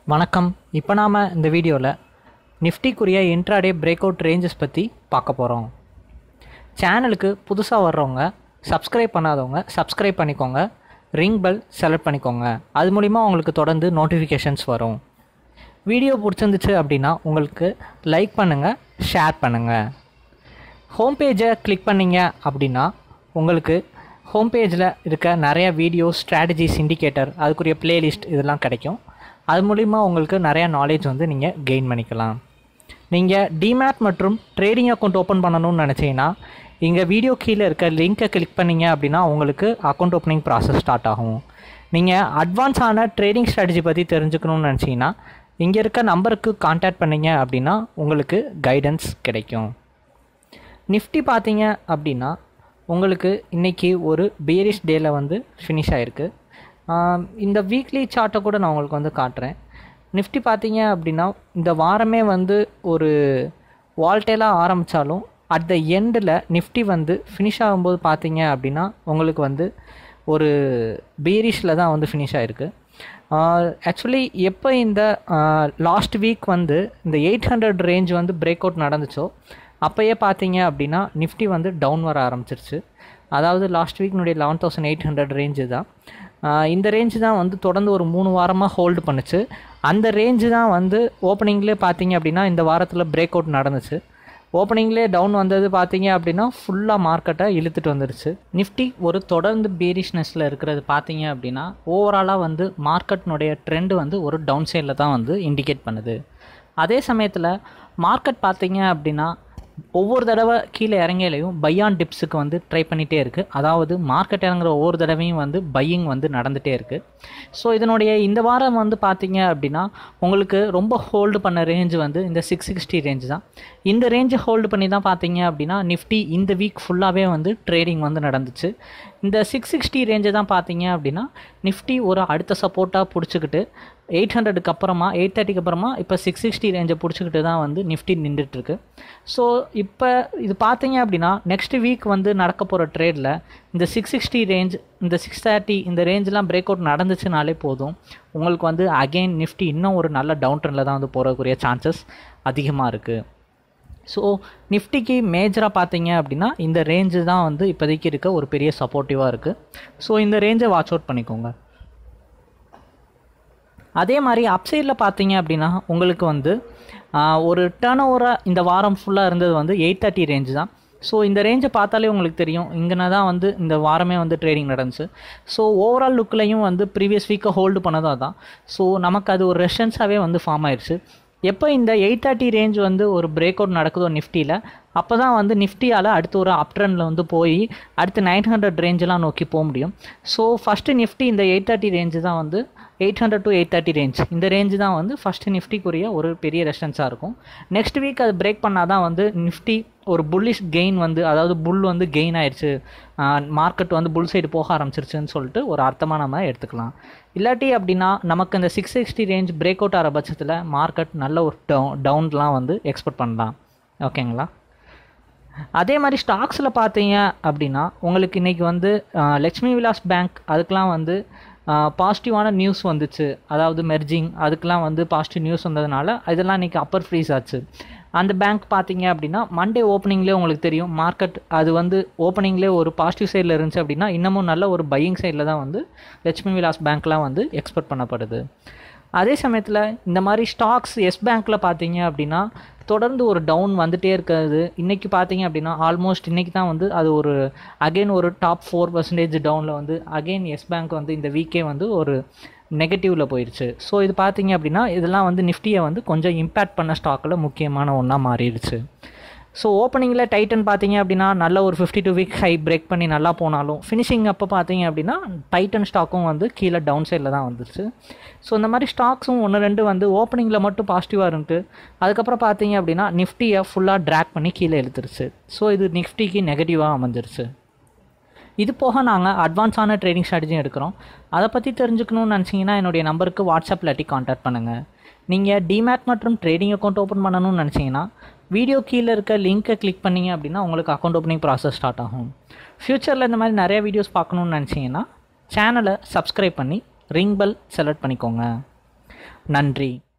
வணக்கம் இப்போ நாம் இந்த வீடியோவில் நிஃப்டிக்குரிய இன்ட்ராடே பிரேக் அவுட் ரேஞ்சஸ் பற்றி பார்க்க போகிறோம் சேனலுக்கு புதுசாக வர்றவங்க சப்ஸ்கிரைப் பண்ணாதவங்க சப்ஸ்கிரைப் பண்ணிக்கோங்க ரிங் பெல் செலக்ட் பண்ணிக்கோங்க அது மூலிமா உங்களுக்கு தொடர்ந்து நோட்டிஃபிகேஷன்ஸ் வரும் வீடியோ பிடிச்சிருந்துச்சு அப்படின்னா உங்களுக்கு லைக் பண்ணுங்கள் ஷேர் பண்ணுங்கள் ஹோம் பேஜை கிளிக் பண்ணீங்க அப்படின்னா உங்களுக்கு ஹோம் பேஜில் இருக்க நிறைய வீடியோ ஸ்ட்ராட்டஜிஸ் இண்டிகேட்டர் அதுக்குரிய பிளேலிஸ்ட் இதெல்லாம் கிடைக்கும் அது மூலிமா உங்களுக்கு நிறையா நாலேஜ் வந்து நீங்கள் கெயின் பண்ணிக்கலாம் நீங்கள் டிமேட் மற்றும் ட்ரேடிங் அக்கௌண்ட் ஓப்பன் பண்ணணும்னு நினச்சிங்கன்னா இங்கே வீடியோ கீழே இருக்க லிங்க்கை கிளிக் பண்ணீங்க அப்படின்னா உங்களுக்கு அக்கௌண்ட் ஓப்பனிங் ப்ராசஸ் ஸ்டார்ட் ஆகும் நீங்கள் அட்வான்ஸான ட்ரேடிங் ஸ்ட்ராட்டஜி பற்றி தெரிஞ்சுக்கணும்னு நினச்சிங்கன்னா இங்கே இருக்க நம்பருக்கு காண்டாக்ட் பண்ணீங்க அப்படின்னா உங்களுக்கு கைடன்ஸ் கிடைக்கும் நிஃப்டி பார்த்தீங்க அப்படின்னா உங்களுக்கு இன்றைக்கி ஒரு பியரிஷ் டேல வந்து ஃபினிஷ் ஆகிருக்கு இந்த வீக்லி சார்ட்டை கூட நான் உங்களுக்கு வந்து காட்டுறேன் நிஃப்டி பார்த்தீங்க அப்படின்னா இந்த வாரமே வந்து ஒரு வால்டேலாக ஆரம்பித்தாலும் அட் த எண்டில் நிஃப்டி வந்து ஃபினிஷ் ஆகும்போது பார்த்தீங்க அப்படின்னா உங்களுக்கு வந்து ஒரு பீரிஷில் தான் வந்து ஃபினிஷ் ஆகிருக்கு ஆக்சுவலி எப்போ இந்த லாஸ்ட் வீக் வந்து இந்த எயிட் ஹண்ட்ரட் ரேஞ்ச் வந்து பிரேக் அவுட் நடந்துச்சோ அப்போயே பார்த்தீங்க அப்படின்னா நிஃப்டி வந்து டவுன் வர ஆரம்பிச்சிருச்சு அதாவது லாஸ்ட் வீக்னுடைய eleven thousand eight hundred range தான் இந்த ரேஞ்சு தான் வந்து தொடர்ந்து ஒரு மூணு வாரமாக ஹோல்டு பண்ணுச்சு அந்த ரேஞ்சு தான் வந்து ஓப்பனிங்லேயே பார்த்தீங்க அப்படின்னா இந்த வாரத்தில் பிரேக் அவுட் நடந்துச்சு ஓப்பனிங்லேயே டவுன் வந்தது பார்த்தீங்க அப்படின்னா ஃபுல்லாக மார்க்கெட்டை இழுத்துட்டு வந்துருச்சு நிஃப்டி ஒரு தொடர்ந்து பேரிஷ்னஸில் இருக்கிறது பார்த்தீங்க அப்படின்னா ஓவராலாக வந்து மார்க்கெட்னுடைய ட்ரெண்டு வந்து ஒரு டவுன் சைடில் தான் வந்து இண்டிகேட் பண்ணுது அதே சமயத்தில் மார்க்கெட் பார்த்தீங்க அப்படின்னா ஒவ்வொரு தடவை கீழே இறங்கையிலையும் பையான் டிப்ஸுக்கு வந்து ட்ரை பண்ணிகிட்டே இருக்குது அதாவது மார்க்கெட் இறங்குற ஒவ்வொரு தடவையும் வந்து பையிங் வந்து நடந்துகிட்டே இருக்குது ஸோ இதனுடைய இந்த வாரம் வந்து பார்த்தீங்க அப்படின்னா உங்களுக்கு ரொம்ப ஹோல்டு பண்ண ரேஞ்சு வந்து இந்த சிக்ஸ் சிக்ஸ்டி ரேஞ்சு தான் இந்த ரேஞ்சை ஹோல்டு பண்ணி தான் பார்த்தீங்க அப்படின்னா நிஃப்டி இந்த வீக் ஃபுல்லாகவே வந்து ட்ரேடிங் வந்து நடந்துச்சு இந்த சிக்ஸ் சிக்ஸ்டி ரேஞ்சை தான் பார்த்தீங்க அப்படின்னா நிஃப்டி ஒரு அடுத்த சப்போர்ட்டாக பிடிச்சிக்கிட்டு எயிட் ஹண்ட்ரடுக்கு அப்புறமா எயிட் தேர்ட்டிக்கு அப்புறமா இப்போ சிக்ஸ் சிக்ஸ்டி ரேஞ்சை பிடிச்சிக்கிட்டு தான் வந்து நிஃப்டி நின்றுட்டுருக்கு ஸோ இப்போ இது பார்த்தீங்க அப்படின்னா நெக்ஸ்ட் வீக் வந்து நடக்க போகிற ட்ரேடில் இந்த சிக்ஸ் சிக்ஸ்டி ரேஞ்ச் இந்த சிக்ஸ் தேர்ட்டி இந்த ரேஞ்செலாம் பிரேக் அவுட் நடந்துச்சுனாலே போதும் உங்களுக்கு வந்து அகெயின் நிஃப்டி இன்னும் ஒரு நல்ல டவுன் ட்ரெண்டில் தான் வந்து போகிறக்கூடிய சான்சஸ் அதிகமாக இருக்குது ஸோ நிஃப்டிக்கு மேஜராக பார்த்தீங்க அப்படின்னா இந்த ரேஞ்சு தான் வந்து இப்போதைக்கு இருக்க ஒரு பெரிய சப்போர்ட்டிவாக இருக்குது ஸோ இந்த ரேஞ்சை வாட்ச் அவுட் பண்ணிக்கோங்க அதே மாதிரி அப்சைடில் பார்த்தீங்க அப்படின்னா உங்களுக்கு வந்து ஒரு டேர்ன் ஓவராக இந்த வாரம் ஃபுல்லாக இருந்தது வந்து எயிட் தேர்ட்டி ரேஞ்சு தான் ஸோ இந்த ரேஞ்சை பார்த்தாலே உங்களுக்கு தெரியும் இங்கே தான் வந்து இந்த வாரமே வந்து ட்ரேடிங் நடந்துச்சு ஸோ ஓவரால் லுக்லையும் வந்து ப்ரீவியஸ் வீக்கை ஹோல்டு பண்ணதாக தான் ஸோ நமக்கு அது ஒரு ரெஷன்ஸாகவே வந்து ஃபார்ம் ஆயிடுச்சு எப்போ இந்த எயிட் தேர்ட்டி ரேஞ்ச் வந்து ஒரு பிரேக் அவுட் நடக்குதோ நிஃப்டியில் அப்போ தான் வந்து நிஃப்டியால் அடுத்து ஒரு அப் ட்ரெண்டில் வந்து போய் அடுத்து நைன் ஹண்ட்ரட் ரேஞ்செலாம் நோக்கி போக முடியும் ஸோ ஃபஸ்ட்டு நிஃப்டி இந்த எயிட் தேர்ட்டி ரேஞ்சு தான் வந்து eight hundred to eight thirty range இந்த ரேஞ்சு தான் வந்து ஃபஸ்ட்டு நிஃப்டிக்குரிய ஒரு பெரிய ரெஸ்டன்ஸாக இருக்கும் நெக்ஸ்ட் வீக் அது பிரேக் பண்ணால் தான் வந்து நிஃப்டி ஒரு புல்லிஷ் கெயின் வந்து அதாவது புல் வந்து கெயின் ஆயிடுச்சு மார்க்கெட் வந்து புல் சைடு போக ஆரம்பிச்சிருச்சுன்னு சொல்லிட்டு ஒரு அர்த்தமாக நம்ம எடுத்துக்கலாம் இல்லாட்டி அப்படின்னா நமக்கு இந்த six sixty range break out ஆகிற பட்சத்தில் மார்க்கெட் நல்ல ஒரு டவுன் டவுன்லாம் வந்து எக்ஸ்பெக்ட் பண்ணலாம் ஓகேங்களா அதே மாதிரி ஸ்டாக்ஸில் பார்த்தீங்க அப்படின்னா உங்களுக்கு இன்றைக்கி வந்து லக்ஷ்மி விலாஸ் பேங்க் அதுக்கெலாம் வந்து பாசிட்டிவான நியூஸ் வந்துச்சு அதாவது மெர்ஜிங் அதுக்கெலாம் வந்து பாசிட்டிவ் நியூஸ் வந்ததுனால இதெல்லாம் இன்றைக்கி அப்பர் ஃப்ரீஸ் ஆச்சு அந்த பேங்க் பார்த்தீங்க அப்படின்னா மண்டே ஓப்பனிங்லேயே உங்களுக்கு தெரியும் மார்க்கெட் அது வந்து ஓப்பனிங்லேயே ஒரு பாசிட்டிவ் சைடில் இருந்துச்சு அப்படின்னா இன்னமும் நல்ல ஒரு பையிங் சைடில் தான் வந்து லட்சுமி விலாஸ் பேங்க்லாம் வந்து எக்ஸ்பெக்ட் பண்ணப்படுது அதே சமயத்தில் இந்த மாதிரி ஸ்டாக்ஸ் எஸ் பேங்க்கில் பார்த்தீங்க அப்படின்னா தொடர்ந்து ஒரு டவுன் வந்துகிட்டே இருக்கிறது இன்றைக்கி பார்த்தீங்க அப்படின்னா ஆல்மோஸ்ட் இன்றைக்கி தான் வந்து அது ஒரு அகெயின் ஒரு டாப் ஃபோர் பர்சன்டேஜ் டவுனில் வந்து அகெயின் எஸ் பேங்க் வந்து இந்த வீக்கே வந்து ஒரு நெகட்டிவில் போயிடுச்சு ஸோ இது பார்த்தீங்க அப்படின்னா இதெல்லாம் வந்து நிஃப்டியை வந்து கொஞ்சம் இம்பேக்ட் பண்ண ஸ்டாக்கில் முக்கியமான ஒன்றா மாறிடுச்சு ஸோ ஓப்பனிங்கில் டைட்டன் பார்த்தீங்க அப்படின்னா நல்ல ஒரு fifty two week high break பண்ணி நல்லா போனாலும் ஃபினிஷிங் அப்போ பார்த்தீங்க அப்படின்னா டைட்டன் ஸ்டாக்கும் வந்து கீழே டவுன் சைடில் தான் வந்துருச்சு ஸோ இந்த மாதிரி ஸ்டாக்ஸும் ஒன்று ரெண்டு வந்து ஓப்பனிங்கில் மட்டும் பாசிட்டிவாக இருந்துட்டு அதுக்கப்புறம் பார்த்தீங்க அப்படின்னா நிஃப்டியை ஃபுல்லாக ட்ராக் பண்ணி கீழே இழுத்துருச்சு ஸோ இது நிஃப்டிக்கு நெகட்டிவாக அமைஞ்சிருச்சு இது போக நாங்கள் அட்வான்ஸான ட்ரேடிங் ஸ்ட்ராட்டஜியும் எடுக்கிறோம் அதை பற்றி தெரிஞ்சுக்கணும்னு நினச்சிங்கன்னா என்னுடைய நம்பருக்கு வாட்ஸ்அப் இல்லாட்டி காண்டாக்ட் பண்ணுங்கள் நீங்கள் டிமேட் மற்றும் ட்ரேடிங் அக்கௌண்ட் ஓப்பன் பண்ணணும்னு நினச்சிங்கன்னா வீடியோ கீழே இருக்க லிங்க்கை கிளிக் பண்ணிங்க அப்படின்னா உங்களுக்கு அக்கௌண்ட் ஓப்பனிங் ப்ராசஸ் ஸ்டார்ட் ஆகும் ஃப்யூச்சரில் இந்த மாதிரி நிறைய வீடியோஸ் பார்க்கணுன்னு நினச்சிங்கன்னா சேனலை சப்ஸ்கிரைப் பண்ணி ரிங் பெல் செலக்ட் பண்ணிக்கோங்க நன்றி